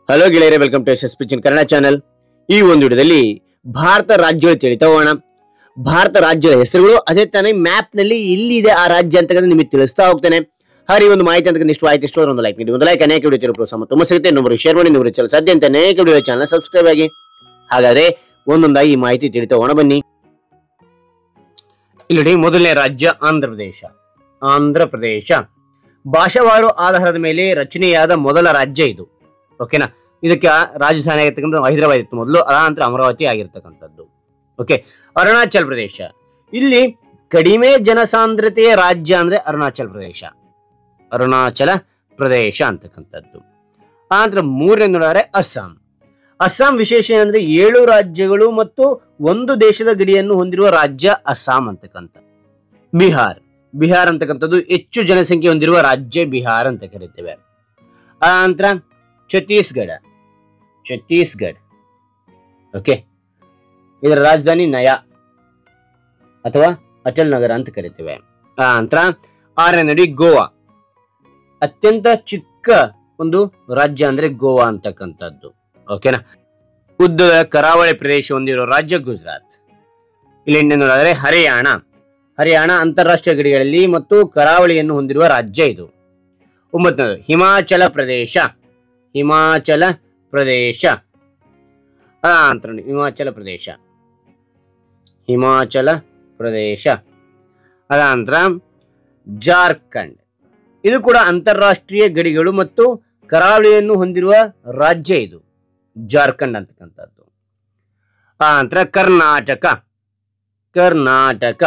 Hello ಗೆಳೆಯರೆ welcome to S S ಪಿಚಿನ್ Kannada channel ಈ ಒಂದು ವಿಡಿಯೋದಲ್ಲಿ ಭಾರತ ರಾಜ್ಯಗಳು ತಿಳಿತಾ ಹೋಗೋಣ ಭಾರತ ರಾಜ್ಯದ ಹೆಸರುಗಳು ಅದೇ ತಾನೇ ಮ್ಯಾಪ್ ನಲ್ಲಿ ಎಲ್ಲಿದೆ ಆ ರಾಜ್ಯ ಅಂತ ನಿಮಗೆ ತಿಳಿಸ್ತಾ ಹೋಗ್ತೇನೆ ಹಾರಿ ಒಂದು ಮಾಹಿತಿ ಅಂತ ಇಷ್ಟ ಆಯ್ತು ಇಷ್ಟ ಒಂದು ಲೈಕ್ ನೀಡಿ ಒಂದು ಲೈಕ್ ಅನೇಕ ವಿಡಿಯೋ ಪ್ರೋತ್ಸಾಹ ತುಂಬ ಸಿಗುತ್ತೆ ಇನ್ನೊಬ್ಬರು ಶೇರ್ ಮಾಡಿ ಇನ್ನೊಬ್ಬರು ಚಾನಲ್ ಸಾಧ್ಯ ಅಂತ ಅನೇಕ ವಿಡಿಯೋ ಚಾನಲ್ ಸಬ್ಸ್ಕ್ರೈಬ್ ಆಗಿ ಹಾಗಾದ್ರೆ ಒಂದೊಂದಾಗಿ ಈ ಮಾಹಿತಿ ತಿಳಿತಾ ಹೋಗೋಣ ಬನ್ನಿ ಇಲ್ಲಿ ನೋಡಿ ಮೊದಲನೇ ರಾಜ್ಯ ಆಂಧ್ರ ಪ್ರದೇಶ ಆಂಧ್ರ ಪ್ರದೇಶ ಭಾಷಾವಾರು ಆಧಾರದ ಮೇಲೆ ರಚನೆಯಾದ ಮೊದಲ ರಾಜ್ಯ ಇದು ಓಕೆನಾ ಇದಕ್ಕೆ ರಾಜಧಾನಿ ಆಗಿರ್ತಕ್ಕಂಥ ಹೈದರಾಬಾದ್ ಇತ್ತು ಮೊದಲು ಅದಾನಂತರ ಅಮರಾವತಿ ಆಗಿರ್ತಕ್ಕಂಥದ್ದು ಓಕೆ ಅರುಣಾಚಲ್ ಪ್ರದೇಶ ಇಲ್ಲಿ ಕಡಿಮೆ ಜನಸಾಂದ್ರತೆಯ ರಾಜ್ಯ ಅಂದ್ರೆ ಅರುಣಾಚಲ್ ಪ್ರದೇಶ ಅರುಣಾಚಲ ಪ್ರದೇಶ ಅಂತಕ್ಕಂಥದ್ದು ಆನಂತರ ಮೂರನೇ ನೋಡಿದ್ರೆ ಅಸ್ಸಾಂ ಅಸ್ಸಾಂ ವಿಶೇಷ ಏನಂದ್ರೆ ಏಳು ರಾಜ್ಯಗಳು ಮತ್ತು ಒಂದು ದೇಶದ ಗಡಿಯನ್ನು ಹೊಂದಿರುವ ರಾಜ್ಯ ಅಸ್ಸಾಂ ಅಂತಕ್ಕಂಥ ಬಿಹಾರ್ ಬಿಹಾರ್ ಅಂತಕ್ಕಂಥದ್ದು ಹೆಚ್ಚು ಜನಸಂಖ್ಯೆ ಹೊಂದಿರುವ ರಾಜ್ಯ ಬಿಹಾರ್ ಅಂತ ಕರಿತೇವೆ ಆನಂತರ ಛತ್ತೀಸ್ಗಢ ಛತ್ತೀಸ್ಗಢ ಓಕೆ ಇದರ ರಾಜಧಾನಿ ನಯಾ ಅಥವಾ ಅಟಲ್ ನಗರ ಅಂತ ಕರಿತೇವೆ ಆನಂತರ ಆರನೇ ನಡಿ ಗೋವಾ ಅತ್ಯಂತ ಚಿಕ್ಕ ಒಂದು ರಾಜ್ಯ ಅಂದ್ರೆ ಗೋವಾ ಅಂತಕ್ಕಂಥದ್ದು ಓಕೆನಾ ಉದ್ದದ ಕರಾವಳಿ ಪ್ರದೇಶ ಹೊಂದಿರೋ ರಾಜ್ಯ ಗುಜರಾತ್ ಇಲ್ಲಿ ನೋಡಿದ್ರೆ ಹರಿಯಾಣ ಹರಿಯಾಣ ಅಂತಾರಾಷ್ಟ್ರೀಯ ಗಡಿಗಳಲ್ಲಿ ಮತ್ತು ಕರಾವಳಿಯನ್ನು ಹೊಂದಿರುವ ರಾಜ್ಯ ಇದು ಒಂಬತ್ತನೇದು ಹಿಮಾಚಲ ಪ್ರದೇಶ ಹಿಮಾಚಲ ಪ್ರದೇಶ ಅಂತ ಹಿಮಾಚಲ ಪ್ರದೇಶ ಹಿಮಾಚಲ ಪ್ರದೇಶ ಅದಾನಂತರ ಜಾರ್ಖಂಡ್ ಇದು ಕೂಡ ಅಂತಾರಾಷ್ಟ್ರೀಯ ಗಡಿಗಳು ಮತ್ತು ಕರಾವಳಿಯನ್ನು ಹೊಂದಿರುವ ರಾಜ್ಯ ಇದು ಜಾರ್ಖಂಡ್ ಅಂತಕ್ಕಂಥದ್ದು ಆ ನಂತರ ಕರ್ನಾಟಕ ಕರ್ನಾಟಕ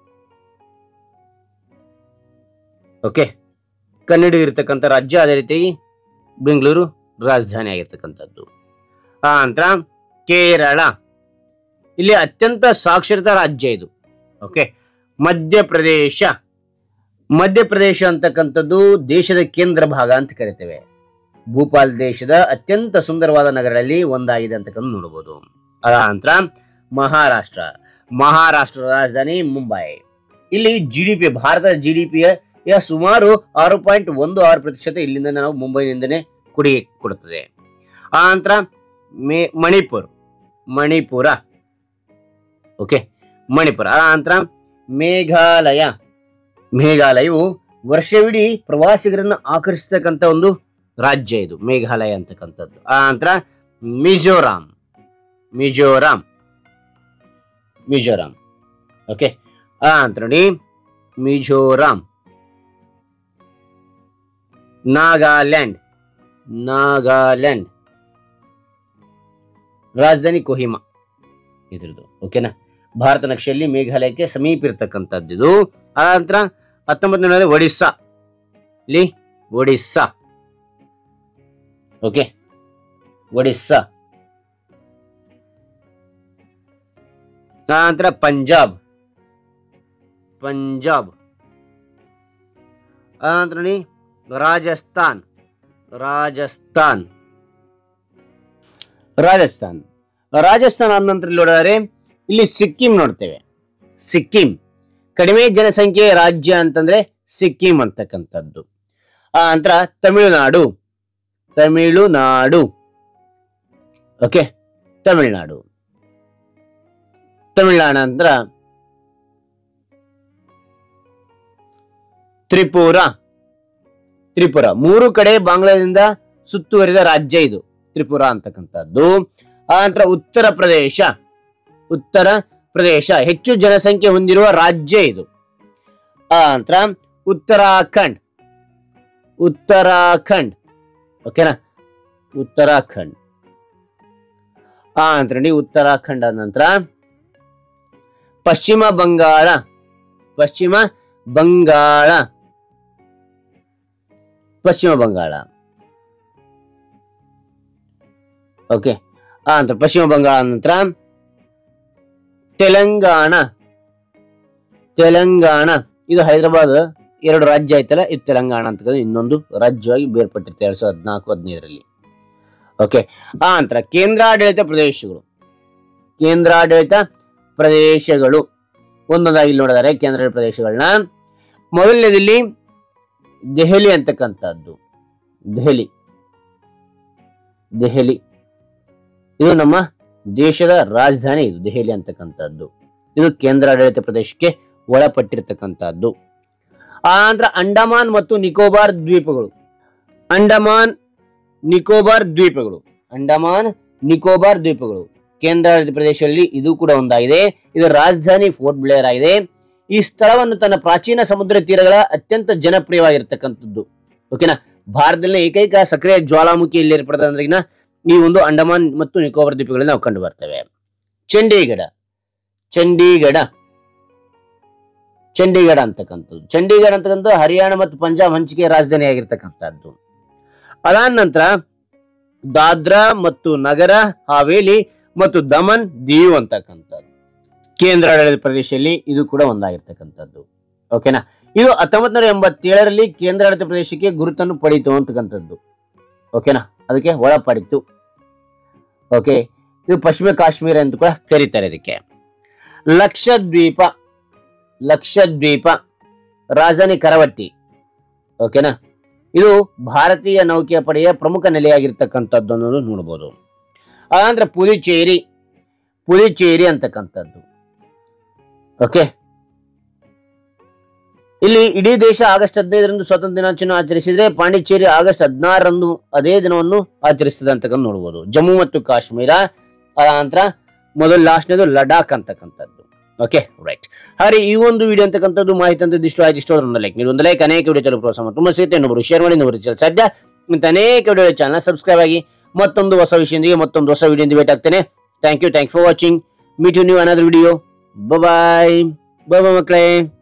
ಓಕೆ ಕನ್ನಡ ಇರತಕ್ಕಂಥ ರಾಜ್ಯ ಅದೇ ರೀತಿ ಬೆಂಗಳೂರು ರಾಜಧಾನಿ ಆಗಿರ್ತಕ್ಕಂಥದ್ದು ಆ ನಂತರ ಕೇರಳ ಇಲ್ಲಿ ಅತ್ಯಂತ ಸಾಕ್ಷರತಾ ರಾಜ್ಯ ಇದು ಓಕೆ ಮಧ್ಯಪ್ರದೇಶ ಮಧ್ಯಪ್ರದೇಶ ಅಂತಕ್ಕಂಥದ್ದು ದೇಶದ ಕೇಂದ್ರ ಭಾಗ ಅಂತ ಕರಿತೇವೆ ಭೂಪಾಲ್ ದೇಶದ ಅತ್ಯಂತ ಸುಂದರವಾದ ನಗರಗಳಲ್ಲಿ ಒಂದಾಗಿದೆ ಅಂತಕ್ಕಂಥ ನೋಡಬಹುದು ಅದ ನಂತರ ಮಹಾರಾಷ್ಟ್ರ ಮಹಾರಾಷ್ಟ್ರ ರಾಜಧಾನಿ ಮುಂಬೈ ಇಲ್ಲಿ ಜಿ ಡಿ ಪಿ ಭಾರತದ ಜಿ ಡಿ ಪಿಯ ಸುಮಾರು ಆರು ಪಾಯಿಂಟ್ ಒಂದು ಆರು ಪ್ರತಿಶತ ಇಲ್ಲಿಂದ ನಾವು ಮುಂಬೈನಿಂದನೇ ಕೊಡುಗೆ ಕೊಡುತ್ತದೆ ಆ ನಂತರ ಮೇ ಮಣಿಪುರ್ ಮಣಿಪುರ ಓಕೆ ಮಣಿಪುರ ಆ ನಂತರ ಮೇಘಾಲಯ ಮೇಘಾಲಯವು ವರ್ಷವಿಡೀ ಪ್ರವಾಸಿಗರನ್ನು ಆಕರ್ಷಿಸ್ತಕ್ಕಂಥ ಒಂದು ರಾಜ್ಯ ಇದು ಮೇಘಾಲಯ ಅಂತಕ್ಕಂಥದ್ದು ಆ ನಂತರ ಮಿಜೋರಾಂ ಮಿಜೋರಾಂ ಮಿಜೋರಾಂ ಓಕೆ ಆ ನಂತರ ನೋಡಿ ಮಿಜೋರಾಂ ನಾಗಾಲ್ಯಾಂಡ್ ನಾಗಾಲ್ಯಾಂಡ್ ರಾಜಧಾನಿ ಕೊಹಿಮಾ ಇದ್ರದ್ದು ಓಕೆನಾ ಭಾರತ ನಕ್ಷೆಯಲ್ಲಿ ಮೇಘಾಲಯಕ್ಕೆ ಸಮೀಪ ಇರತಕ್ಕಂಥದ್ದು ಇದು ಆ ನಂತರ ಹತ್ತೊಂಬತ್ತನೇ ಒಡಿಸ್ಸಾ ಇಲ್ಲಿ ಒಡಿಸ್ಸಾ ಓಕೆ ಒಡಿಸ್ಸಾ ನಂತರ ಪಂಜಾಬ್ ಪಂಜಾಬ್ ಆನಂತರ ನೋಡಿ ರಾಜಸ್ಥಾನ್ ರಾಜಸ್ಥಾನ್ ರಾಜಸ್ಥಾನ್ ರಾಜಸ್ಥಾನ್ ಆದ ನಂತರ ಇಲ್ಲಿ ನೋಡಿದರೆ ಇಲ್ಲಿ ಸಿಕ್ಕಿಂ ನೋಡ್ತೇವೆ ಸಿಕ್ಕಿಂ ಕಡಿಮೆ ಜನಸಂಖ್ಯೆಯ ರಾಜ್ಯ ಅಂತಂದ್ರೆ ಸಿಕ್ಕಿಂ ಅಂತಕ್ಕಂಥದ್ದು ಆ ನಂತರ ತಮಿಳುನಾಡು ತಮಿಳುನಾಡು ಓಕೆ ತಮಿಳುನಾಡು ತಮಿಳುನಾಡು ನಂತರ ತ್ರಿಪುರ ತ್ರಿಪುರ ಮೂರು ಕಡೆ ಬಾಂಗ್ಲಾದಿಂದ ಸುತ್ತುವರಿದ ರಾಜ್ಯ ಇದು ತ್ರಿಪುರ ಅಂತಕ್ಕಂಥದ್ದು ಆ ನಂತರ ಉತ್ತರ ಪ್ರದೇಶ ಉತ್ತರ ಪ್ರದೇಶ ಹೆಚ್ಚು ಜನಸಂಖ್ಯೆ ಹೊಂದಿರುವ ರಾಜ್ಯ ಇದು ಆ ನಂತರ ಉತ್ತರಾಖಂಡ್ ಉತ್ತರಾಖಂಡ್ ಓಕೆನಾ ಉತ್ತರಾಖಂಡ್ ಆ ನಂತರ ನೋಡಿ ಉತ್ತರಾಖಂಡ್ ಆದ ನಂತರ ಪಶ್ಚಿಮ ಬಂಗಾಳ ಪಶ್ಚಿಮ ಬಂಗಾಳ ಪಶ್ಚಿಮ ಬಂಗಾಳ ಓಕೆ ಆ ನಂತರ ಪಶ್ಚಿಮ ಬಂಗಾಳ ನಂತರ ತೆಲಂಗಾಣ ತೆಲಂಗಾಣ ಇದು ಹೈದರಾಬಾದ್ ಎರಡು ರಾಜ್ಯ ಆಯ್ತಲ್ಲ ಇದು ತೆಲಂಗಾಣ ಅಂತ ಇನ್ನೊಂದು ರಾಜ್ಯವಾಗಿ ಬೇರ್ಪಟ್ಟಿರುತ್ತೆ ಎರಡ್ ಸಾವಿರದ ಹದಿನಾಲ್ಕು ಹದಿನೈದರಲ್ಲಿ ಓಕೆ ಆ ನಂತರ ಕೇಂದ್ರಾಡಳಿತ ಪ್ರದೇಶಗಳು ಕೇಂದ್ರಾಡಳಿತ ಪ್ರದೇಶಗಳು ಒಂದೊಂದಾಗಿ ಇಲ್ಲಿ ನೋಡಿದರೆ ಕೇಂದ್ರಾಡಳಿತ ಪ್ರದೇಶಗಳನ್ನ ಮೊದಲನೇದಲ್ಲಿ ದೆಹಲಿ ಅಂತಕ್ಕಂಥದ್ದು ದೆಹಲಿ ದೆಹಲಿ ಇದು ನಮ್ಮ ದೇಶದ ರಾಜಧಾನಿ ಇದು ದೆಹಲಿ ಅಂತಕ್ಕಂಥದ್ದು ಇದು ಕೇಂದ್ರಾಡಳಿತ ಪ್ರದೇಶಕ್ಕೆ ಒಳಪಟ್ಟಿರ್ತಕ್ಕಂಥದ್ದು ಆ ನಂತರ ಅಂಡಮಾನ್ ಮತ್ತು ನಿಕೋಬಾರ್ ದ್ವೀಪಗಳು ಅಂಡಮಾನ್ ನಿಕೋಬಾರ್ ದ್ವೀಪಗಳು ಅಂಡಮಾನ್ ನಿಕೋಬಾರ್ ದ್ವೀಪಗಳು ಕೇಂದ್ರಾಡಳಿತ ಪ್ರದೇಶದಲ್ಲಿ ಇದು ಕೂಡ ಒಂದಾಗಿದೆ ಇದರ ರಾಜಧಾನಿ ಫೋರ್ಟ್ ಬ್ಲೇರ್ ಆಗಿದೆ ಈ ಸ್ಥಳವನ್ನು ತನ್ನ ಪ್ರಾಚೀನ ಸಮುದ್ರ ತೀರಗಳ ಅತ್ಯಂತ ಜನಪ್ರಿಯವಾಗಿರ್ತಕ್ಕಂಥದ್ದು ಓಕೆನಾ ಭಾರತದಲ್ಲಿ ಏಕೈಕ ಸಕ್ರಿಯ ಜ್ವಾಲಾಮುಖಿ ಇಲ್ಲಿ ಏರ್ಪಡೋದ್ರಿಂದ ಈ ಒಂದು ಅಂಡಮಾನ್ ಮತ್ತು ನಿಕೋಬಾರ್ ದ್ವೀಪಗಳಲ್ಲಿ ನಾವು ಕಂಡು ಬರ್ತೇವೆ ಚಂಡೀಗಢ ಚಂಡೀಗಢ ಚಂಡೀಗಢ ಅಂತಕ್ಕಂಥದ್ದು ಚಂಡೀಗಢ ಅಂತಕ್ಕಂಥದ್ದು ಹರಿಯಾಣ ಮತ್ತು ಪಂಜಾಬ್ ಹಂಚಿಕೆ ರಾಜಧಾನಿ ಆಗಿರ್ತಕ್ಕಂಥದ್ದು ಅದಾದ ನಂತರ ದಾದ್ರಾ ಮತ್ತು ನಗರ ಹಾವೇಲಿ ಮತ್ತು ದಮನ್ ದೀವ್ ಅಂತಕ್ಕಂಥದ್ದು ಕೇಂದ್ರಾಡಳಿತ ಪ್ರದೇಶದಲ್ಲಿ ಇದು ಕೂಡ ಒಂದಾಗಿರ್ತಕ್ಕಂಥದ್ದು ಓಕೆನಾ ಇದು ಹತ್ತೊಂಬತ್ ನೂರ ಎಂಬತ್ತೇಳರಲ್ಲಿ ಕೇಂದ್ರಾಡಳಿತ ಪ್ರದೇಶಕ್ಕೆ ಗುರುತನ್ನು ಪಡೀತು ಅಂತಕ್ಕಂಥದ್ದು ಓಕೆನಾ ಅದಕ್ಕೆ ಒಳಪಡಿತು ಓಕೆ ಇದು ಪಶ್ಚಿಮ ಕಾಶ್ಮೀರ ಅಂತ ಕೂಡ ಕರೀತಾರೆ ಇದಕ್ಕೆ ಲಕ್ಷದ್ವೀಪ ಲಕ್ಷದ್ವೀಪ ರಾಜಧಾನಿ ಕರವಟ್ಟಿ ಓಕೆನಾ ಇದು ಭಾರತೀಯ ನೌಕೆಯ ಪಡೆಯ ಪ್ರಮುಖ ನೆಲೆಯಾಗಿರ್ತಕ್ಕಂಥದ್ದು ಅನ್ನೋದು ನೋಡಬಹುದು ಆನಂತರ ಪುದುಚೇರಿ ಪುದುಚೇರಿ ಅಂತಕ್ಕಂಥದ್ದು ಓಕೆ ಇಲ್ಲಿ ಇಡೀ ದೇಶ ಆಗಸ್ಟ್ ಹದಿನೈದರಂದು ಸ್ವಾತಂತ್ರ್ಯ ದಿನಾಚರಣೆ ಆಚರಿಸಿದ್ರೆ ಪಾಂಡಿಚೇರಿ ಆಗಸ್ಟ್ ಹದಿನಾರರಂದು ಅದೇ ದಿನವನ್ನು ಆಚರಿಸ್ತದೆ ಅಂತಕ್ಕಂಥ ನೋಡಬಹುದು ಜಮ್ಮು ಮತ್ತು ಕಾಶ್ಮೀರ ಆ ನಂತರ ಮೊದಲು ಲಾಸ್ಟ್ನೇದು ಲಡಾಖ್ ಅಂತಕ್ಕಂಥದ್ದು ಓಕೆ ರೈಟ್ ಹಾಗೆ ಈ ಒಂದು ವಿಡಿಯೋ ಅಂತಕ್ಕಂಥದ್ದು ಮಾಹಿತಿ ಅಂತ ಇಷ್ಟ ಆಯ್ತು ಇಷ್ಟ ಒಂದು ಲೈಕ್ ನೀವು ಒಂದು ಲೈಕ್ ಅನೇಕ ವಿಡಿಯೋ ತಲುಪ ಪ್ರೋತ್ಸಾಹ ಮಾಡಿ. ತುಂಬ ಸಿಗುತ್ತೆ ಇನ್ನೊಬ್ಬರು ಶೇರ್ ಮಾಡಿ ಇನ್ನೊಬ್ಬರು channel ಸಾಧ್ಯ ಇಂಥ ಅನೇಕ ವಿಡಿಯೋ ಚಾನಲ್ ಸಬ್ಸ್ಕ್ರೈಬ್ ಆಗಿ ಮತ್ತೊಂದು ಹೊಸ ವಿಷಯದೊಂದಿಗೆ ಮತ್ತೊಂದು ಹೊಸ ವಿಡಿಯೋ ಭೇಟಿ ಆಗ್ತೇನೆ thank you thank for watching meet you new another video bye bye ಮಕ್ಕಳೇ